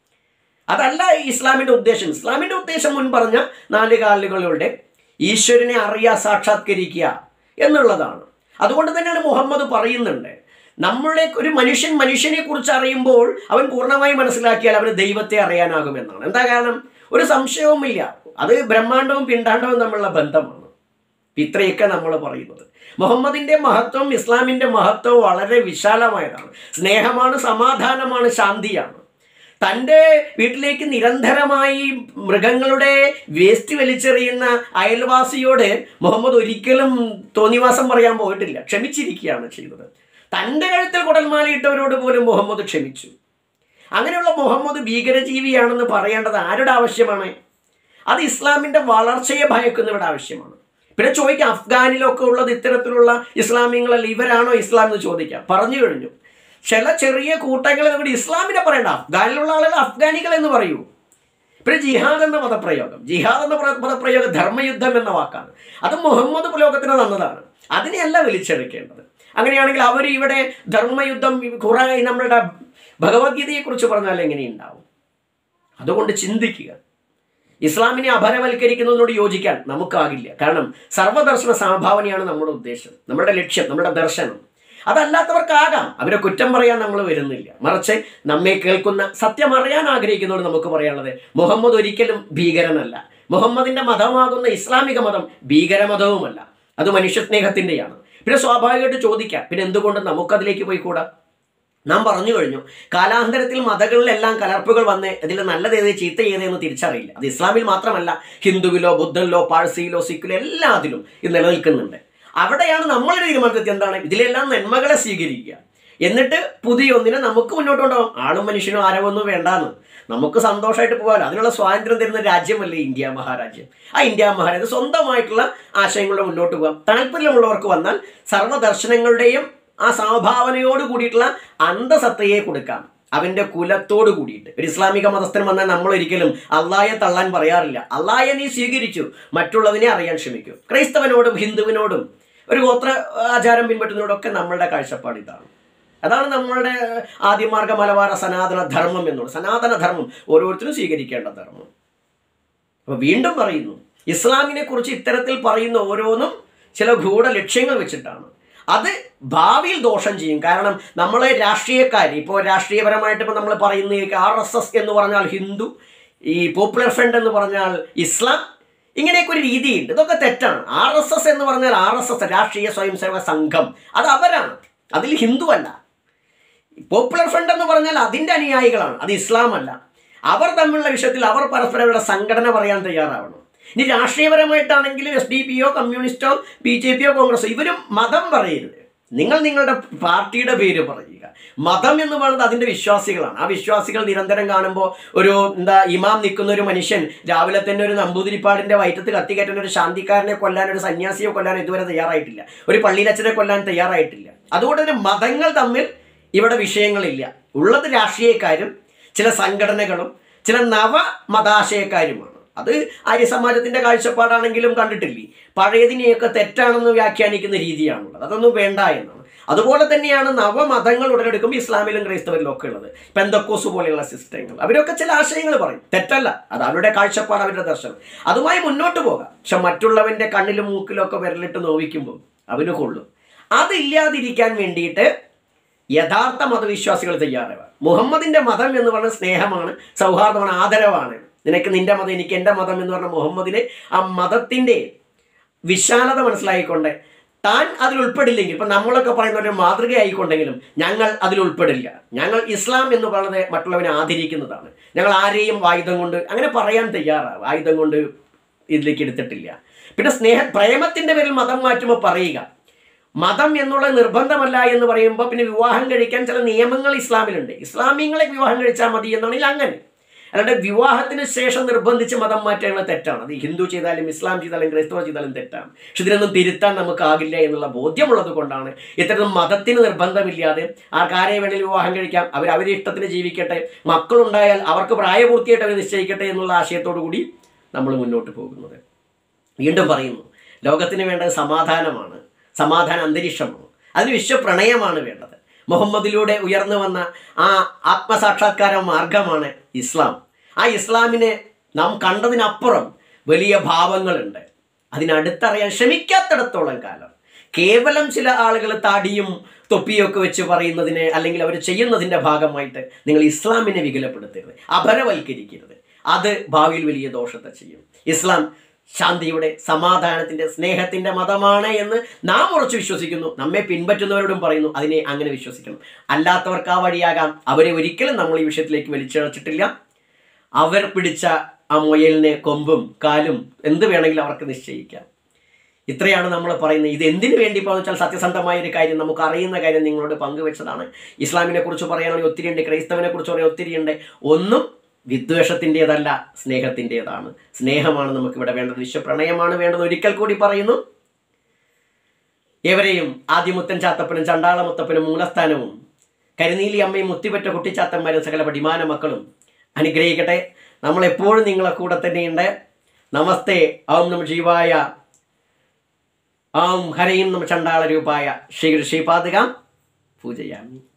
അതല്ല ഇസ്ലാമിന്റെ ഉദ്ദേശം ഇസ്ലാമിന്റെ ഉദ്ദേശം മുൻ പറഞ്ഞ നാല് കാലുകളുടെ ഈശ്വരനെ അറിയാ സാക്ഷാത്കരിക്കുക എന്നുള്ളതാണ് അതുകൊണ്ട് തന്നെയാണ് മുഹമ്മദ് പറയുന്നുണ്ട് നമ്മളെ ഒരു മനുഷ്യൻ മനുഷ്യനെ കുറിച്ച് അറിയുമ്പോൾ അവൻ പൂർണ്ണമായി മനസ്സിലാക്കിയാൽ അവന് ദൈവത്തെ അറിയാനാകുമെന്നാണ് എന്താ കാരണം ഒരു സംശയവുമില്ല അത് ബ്രഹ്മാണ്ടവും പിണ്ടാണ്ടവും തമ്മിലുള്ള ബന്ധമാണ് ഇത്രയൊക്കെ നമ്മൾ പറയുന്നത് മുഹമ്മദിന്റെ മഹത്വം ഇസ്ലാമിന്റെ മഹത്വം വളരെ വിശാലമായതാണ് സ്നേഹമാണ് സമാധാനമാണ് ശാന്തിയാണ് തൻ്റെ വീട്ടിലേക്ക് നിരന്തരമായി മൃഗങ്ങളുടെ വേസ്റ്റ് വലിച്ചെറിയുന്ന അയൽവാസിയോട് മുഹമ്മദ് ഒരിക്കലും തോന്നിവാസം പറയാൻ പോയിട്ടില്ല ക്ഷമിച്ചിരിക്കുകയാണ് ചെയ്തത് തൻ്റെ കഴുത്തിൽ കുടൽമാലയിട്ടവരോട് പോലും മുഹമ്മദ് ക്ഷമിച്ചു അങ്ങനെയുള്ള മുഹമ്മദ് ഭീകരജീവിയാണെന്ന് പറയേണ്ടത് ആരുടെ ആവശ്യമാണ് അത് ഇസ്ലാമിന്റെ വളർച്ചയെ ഭയക്കുന്നവരുടെ ആവശ്യമാണ് പിന്നെ ചോദിക്കാം അഫ്ഗാനിലൊക്കെ ഉള്ളത് ഇത്തരത്തിലുള്ള ഇസ്ലാമികളല്ല ഇവരാണോ ഇസ്ലാം എന്ന് ചോദിക്കാം പറഞ്ഞു കഴിഞ്ഞു ചില ചെറിയ കൂട്ടങ്ങൾ ഇവിടെ ഇസ്ലാമിനെ പറയണ്ട അഫ്ഗാനിലുള്ള ആളുകൾ അഫ്ഗാനികൾ എന്ന് പറയൂ പിന്നെ ജിഹാദ് എന്ന പദപ്രയോഗം ജിഹാദ് എന്ന പ്ര- പദപ്രയോഗം ധർമ്മയുദ്ധം എന്ന വാക്കാണ് അത് മുഹമ്മദ് ലോകത്തിന് തന്നതാണ് അതിനെയല്ല വലിച്ചെടുക്കേണ്ടത് അങ്ങനെയാണെങ്കിൽ അവർ ഇവിടെ ധർമ്മയുദ്ധം കുറേ നമ്മളുടെ ഭഗവത്ഗീതയെക്കുറിച്ച് പറഞ്ഞാൽ എങ്ങനെയുണ്ടാവും അതുകൊണ്ട് ചിന്തിക്കുക ഇസ്ലാമിനെ അപരവൽക്കരിക്കുന്നതിനോട് യോജിക്കാൻ നമുക്കാകില്ല കാരണം സർവ്വദർശന സമഭാവനയാണ് നമ്മുടെ ഉദ്ദേശം നമ്മുടെ ലക്ഷ്യം നമ്മുടെ ദർശനം അതല്ലാത്തവർക്കാകാം അവരെ കുറ്റം പറയാൻ നമ്മൾ വരുന്നില്ല മറിച്ച് നമ്മെ കേൾക്കുന്ന സത്യം അറിയാൻ ആഗ്രഹിക്കുന്നവരോട് നമുക്ക് പറയാനുള്ളത് മുഹമ്മദ് ഒരിക്കലും ഭീകരനല്ല മുഹമ്മദിന്റെ മതമാകുന്ന ഇസ്ലാമിക മതം ഭീകരമതവുമല്ല അത് മനുഷ്യസ്നേഹത്തിൻ്റെയാണ് പിന്നെ സ്വാഭാവികമായിട്ട് ചോദിക്കാം പിന്നെ എന്തുകൊണ്ട് നമുക്കതിലേക്ക് പോയിക്കൂടാ നാം പറഞ്ഞു കഴിഞ്ഞു കാലാന്തരത്തിൽ മതങ്ങളിലെല്ലാം കലർപ്പുകൾ വന്ന് ഇതിൽ നല്ലത് ഏത് ചീത്ത ഏതെന്ന് തിരിച്ചറിയില്ല അത് ഇസ്ലാമിൽ മാത്രമല്ല ഹിന്ദുവിലോ ബുദ്ധനിലോ പാഴ്സിയിലോ സിഖിലോ എല്ലാത്തിലും ഇത് നിലനിൽക്കുന്നുണ്ട് അവിടെയാണ് നമ്മളൊരു തീരുമാനത്തിൽ എന്താണ് ഇതിലെല്ലാം നന്മകളെ സ്വീകരിക്കുക എന്നിട്ട് പുതിയ ഒന്നിനെ നമുക്ക് മുന്നോട്ട് കൊണ്ടുപോകാം ആളും മനുഷ്യനും ആരവൊന്നും വേണ്ടാന്ന് നമുക്ക് സന്തോഷമായിട്ട് പോകാമല്ലോ അതിനുള്ള സ്വാതന്ത്ര്യം തരുന്ന രാജ്യമല്ലേ ഇന്ത്യ മഹാരാജ്യം ആ ഇന്ത്യ മഹാരാജ്യം സ്വന്തമായിട്ടുള്ള ആശയങ്ങളുടെ മുന്നോട്ട് പോകാം താല്പര്യമുള്ളവർക്ക് വന്നാൽ സർവ്വദർശനങ്ങളുടെയും ആ സമഭാവനയോട് കൂടിയിട്ടുള്ള അന്തസത്തയെ കൊടുക്കാം അവന്റെ കുലത്തോട് കൂടിയിട്ട് ഒരു ഇസ്ലാമിക മതസ്ഥൻ വന്നാൽ നമ്മൾ ഒരിക്കലും അള്ളായെ തള്ളാൻ പറയാറില്ല അള്ളായെ നീ സ്വീകരിച്ചു മറ്റുള്ളതിനെ അറിയാൻ ശ്രമിക്കൂ ക്രൈസ്തവനോടും ഹിന്ദുവിനോടും ഒരു ഗോത്ര ആചാരം പിൻപറ്റുന്നതിനോടൊക്കെ നമ്മളുടെ കാഴ്ചപ്പാട് ഇതാണ് അതാണ് നമ്മളുടെ ആദ്യമാർഗ മലബാര സനാതന ധർമ്മം എന്നുള്ളത് സനാതന ധർമ്മം ഓരോരുത്തരും സ്വീകരിക്കേണ്ട ധർമ്മം അപ്പോൾ വീണ്ടും പറയുന്നു ഇസ്ലാമിനെ കുറിച്ച് ഇത്തരത്തിൽ പറയുന്ന ഓരോന്നും ചില ഗൂഢ ലക്ഷ്യങ്ങൾ വെച്ചിട്ടാണ് അത് ഭാവിയിൽ ദോഷം ചെയ്യും കാരണം നമ്മളെ രാഷ്ട്രീയക്കാർ ഇപ്പോൾ രാഷ്ട്രീയപരമായിട്ട് ഇപ്പോൾ നമ്മൾ പറയുന്ന ആർ എസ് എസ് എന്ന് പറഞ്ഞാൽ ഹിന്ദു ഈ പോപ്പുലർ ഫ്രണ്ട് എന്ന് പറഞ്ഞാൽ ഇസ്ലാം ഇങ്ങനെയൊക്കെ ഒരു രീതിയുണ്ട് ഇതൊക്കെ തെറ്റാണ് ആർ എസ് എസ് എന്ന് പറഞ്ഞാൽ ആർ എസ് എസ് രാഷ്ട്രീയ സ്വയംസേവക സംഘം അത് അവരാണ് അതിൽ ഹിന്ദു അല്ല പോപ്പുലർ ഫ്രണ്ട് എന്ന് പറഞ്ഞാൽ അതിൻ്റെ അനുയായികളാണ് അത് ഇസ്ലാം അല്ല അവർ തമ്മിലുള്ള വിഷയത്തിൽ അവർ പരസ്പരം അവരുടെ സംഘടന പറയാൻ തയ്യാറാവണം ഇനി രാഷ്ട്രീയപരമായിട്ടാണെങ്കിലും എസ് ഡി പിയോ കമ്മ്യൂണിസ്റ്റോ ബി ജെ പിയോ കോൺഗ്രസോ ഇവരും മതം പറയരുത് നിങ്ങൾ നിങ്ങളുടെ പാർട്ടിയുടെ പേര് പറയുക മതം എന്ന് പറയുന്നത് അതിൻ്റെ വിശ്വാസികളാണ് ആ വിശ്വാസികൾ നിരന്തരം കാണുമ്പോൾ ഒരു എന്താ ഇമാം നിൽക്കുന്ന ഒരു മനുഷ്യൻ രാവിലെ തന്നെ ഒരു നമ്പൂതിരിപ്പാടിൻ്റെ വയറ്റത്ത് കത്തിക്കയറ്റുന്ന ഒരു ശാന്തിക്കാരനെ കൊല്ലാൻ ഒരു സന്യാസിയെ കൊല്ലാൻ ഇതുവരെ തയ്യാറായിട്ടില്ല ഒരു പള്ളിയിലച്ഛനെ കൊല്ലാൻ തയ്യാറായിട്ടില്ല അതുകൊണ്ട് തന്നെ മതങ്ങൾ തമ്മിൽ ഇവിടെ വിഷയങ്ങളില്ല ഉള്ളത് രാഷ്ട്രീയക്കാരും ചില സംഘടനകളും ചില നവ മതാശയക്കാരുമാണ് അത് ആര്യ സമാജത്തിന്റെ കാഴ്ചപ്പാടാണെങ്കിലും കണ്ടിട്ടില്ലേ പഴയതിനെയൊക്കെ തെറ്റാണെന്ന് വ്യാഖ്യാനിക്കുന്ന രീതിയാണുള്ളത് അതൊന്നും വേണ്ട എന്നാണ് അതുപോലെ തന്നെയാണ് നവമതങ്ങൾ ഉടലെടുക്കുമ്പോൾ ഇസ്ലാമിലും ക്രൈസ്തവരിലും ഒക്കെ ഉള്ളത് പെന്തക്കോസ് പോലെയുള്ള സിസ്റ്റങ്ങൾ അവരൊക്കെ ചില ആശയങ്ങൾ പറയും തെറ്റല്ല അത് അവരുടെ കാഴ്ചപ്പാട് അവരുടെ ദർശനം അതുമായി മുന്നോട്ട് പോകാം പക്ഷെ മറ്റുള്ളവന്റെ കണ്ണിലും മൂക്കിലും ഒക്കെ വിരലിട്ട് നോവിക്കുമ്പോൾ അവന് കൊള്ളും അതില്ലാതിരിക്കാൻ വേണ്ടിയിട്ട് യഥാർത്ഥ മതവിശ്വാസികൾ തയ്യാറാവുക മുഹമ്മദിന്റെ മതം എന്ന് പറയുന്നത് സ്നേഹമാണ് സൗഹാർദ്ദമാണ് ആദരവാണ് നിനക്ക് നിന്റെ മതം എനിക്ക് എൻ്റെ മതം എന്ന് പറഞ്ഞ മുഹമ്മദിനെ ആ മതത്തിൻ്റെ വിശാലത മനസ്സിലായിക്കൊണ്ട് താൻ അതിൽ ഉൾപ്പെടില്ലെങ്കിൽ ഇപ്പം നമ്മളൊക്കെ പറയുന്ന ഒരു മാതൃകയായിക്കൊണ്ടെങ്കിലും ഞങ്ങൾ അതിൽ ഉൾപ്പെടില്ല ഞങ്ങൾ ഇസ്ലാം എന്ന് പറയുന്നത് മറ്റുള്ളവനെ ആദരിക്കുന്നതാണ് ഞങ്ങൾ ആരെയും ആയുധം കൊണ്ട് അങ്ങനെ പറയാൻ തയ്യാറാണ് ആയുധം കൊണ്ട് ഇതിലേക്ക് എടുത്തിട്ടില്ല പിന്നെ സ്നേഹ പ്രേമത്തിൻ്റെ പേരിൽ മതം മാറ്റുമ്പോൾ പറയുക മതം എന്നുള്ളത് നിർബന്ധമല്ല എന്ന് പറയുമ്പോൾ പിന്നെ വിവാഹം കഴിക്കാൻ ചില നിയമങ്ങൾ ഇസ്ലാമിലുണ്ട് ഇസ്ലാമിങ്ങളെ വിവാഹം കഴിച്ചാൽ മതി എന്നാണെങ്കിൽ അങ്ങനെ അല്ലാണ്ട് വിവാഹത്തിന് ശേഷം നിർബന്ധിച്ച് മതം മാറ്റാനുള്ള തെറ്റാണ് അത് ഹിന്ദു ചെയ്താലും ഇസ്ലാം ചെയ്താലും ക്രൈസ്തവ ചെയ്താലും തെറ്റാണ് പക്ഷെ ഇതിനൊന്നും തിരുത്താൻ നമുക്കാകില്ല എന്നുള്ള ബോധ്യമുള്ളത് കൊണ്ടാണ് ഇത്തരം മതത്തിന് നിർബന്ധമില്ലാതെ ആർക്കാരെ വേണമെങ്കിൽ വിവാഹം കഴിക്കാം അവർ അവരുടെ ഇഷ്ടത്തിന് ജീവിക്കട്ടെ മക്കളുണ്ടായാൽ അവർക്ക് പ്രായപൂർത്തിയായിട്ട് അവർ നിശ്ചയിക്കട്ടെ എന്നുള്ള ആശയത്തോടു കൂടി നമ്മൾ മുന്നോട്ട് പോകുന്നത് വീണ്ടും പറയുന്നു ലോകത്തിന് വേണ്ടത് സമാധാനമാണ് സമാധാന അന്തരീക്ഷമാണ് അതിന് വിശ്വപ്രണയമാണ് വേണ്ടത് മുഹമ്മദിലൂടെ ഉയർന്നു വന്ന ആ ആത്മസാക്ഷാത്കാര മാർഗമാണ് ഇസ്ലാം ആ ഇസ്ലാമിനെ നാം കണ്ടതിനപ്പുറം വലിയ ഭാവങ്ങളുണ്ട് അതിനടുത്തറിയാൻ ശ്രമിക്കാത്തിടത്തോളം കാലം കേവലം ചില ആളുകൾ താടിയും തൊപ്പിയൊക്കെ വെച്ച് പറയുന്നതിന് അല്ലെങ്കിൽ അവർ ചെയ്യുന്നതിൻ്റെ ഭാഗമായിട്ട് നിങ്ങൾ ഇസ്ലാമിനെ വികലപ്പെടുത്തരുത് അപരവൽക്കരിക്കരുത് അത് ഭാവിയിൽ വലിയ ദോഷത്തെ ചെയ്യും ഇസ്ലാം ശാന്തിയുടെ സമാധാനത്തിന്റെ സ്നേഹത്തിന്റെ മതമാണ് എന്ന് നാം ഉറച്ചു വിശ്വസിക്കുന്നു നമ്മെ പിൻപറ്റുന്നവരോടും പറയുന്നു അതിനെ അങ്ങനെ വിശ്വസിക്കണം അല്ലാത്തവർക്ക് ആ വഴിയാകാം അവരെ ഒരിക്കലും നമ്മൾ ഈ വിഷയത്തിലേക്ക് വലിച്ചിഴച്ചിട്ടില്ല അവർ പിടിച്ച ആ മുയലിനെ കൊമ്പും കാലും എന്ത് വേണമെങ്കിലും അവർക്ക് നിശ്ചയിക്കാം ഇത്രയാണ് നമ്മൾ പറയുന്നത് ഇത് എന്തിനു വേണ്ടി പോകുന്ന വെച്ചാൽ സത്യസന്ധമായ ഒരു കാര്യം നമുക്ക് അറിയുന്ന കാര്യം നിങ്ങളോട് പങ്കുവെച്ചതാണ് ഇസ്ലാമിനെ കുറിച്ച് പറയാനാണെങ്കിൽ ഒത്തിരി ഉണ്ട് ക്രൈസ്തവനെ കുറിച്ച് പറയാൻ ഒത്തിരി ഉണ്ട് ഒന്നും വിദ്വേഷത്തിൻ്റെതല്ല സ്നേഹത്തിൻ്റെതാണ് സ്നേഹമാണ് നമുക്ക് ഇവിടെ വേണ്ടത് വിശ്വപ്രണയമാണ് വേണ്ടത് ഒരിക്കൽ കൂടി പറയുന്നു ഏവരെയും ആദ്യമുത്തൻ ചാത്തപ്പനും ചണ്ടാളമുത്തപ്പനും മൂലസ്ഥാനവും കരുനീലി അമ്മയും മുത്തിപ്പറ്റ കുട്ടിച്ചാത്തന്മാരും സകല പടിമാന മക്കളും അനുഗ്രഹിക്കട്ടെ നമ്മൾ എപ്പോഴും നിങ്ങളെ കൂടെ തന്നെയുണ്ട് നമസ്തേ ഓം നമ ജീവായ ഓം ഹരയും നമ ചണ്ടാള രൂപായ ശ്രീ ശ്രീപാതുകാം പൂജയാമി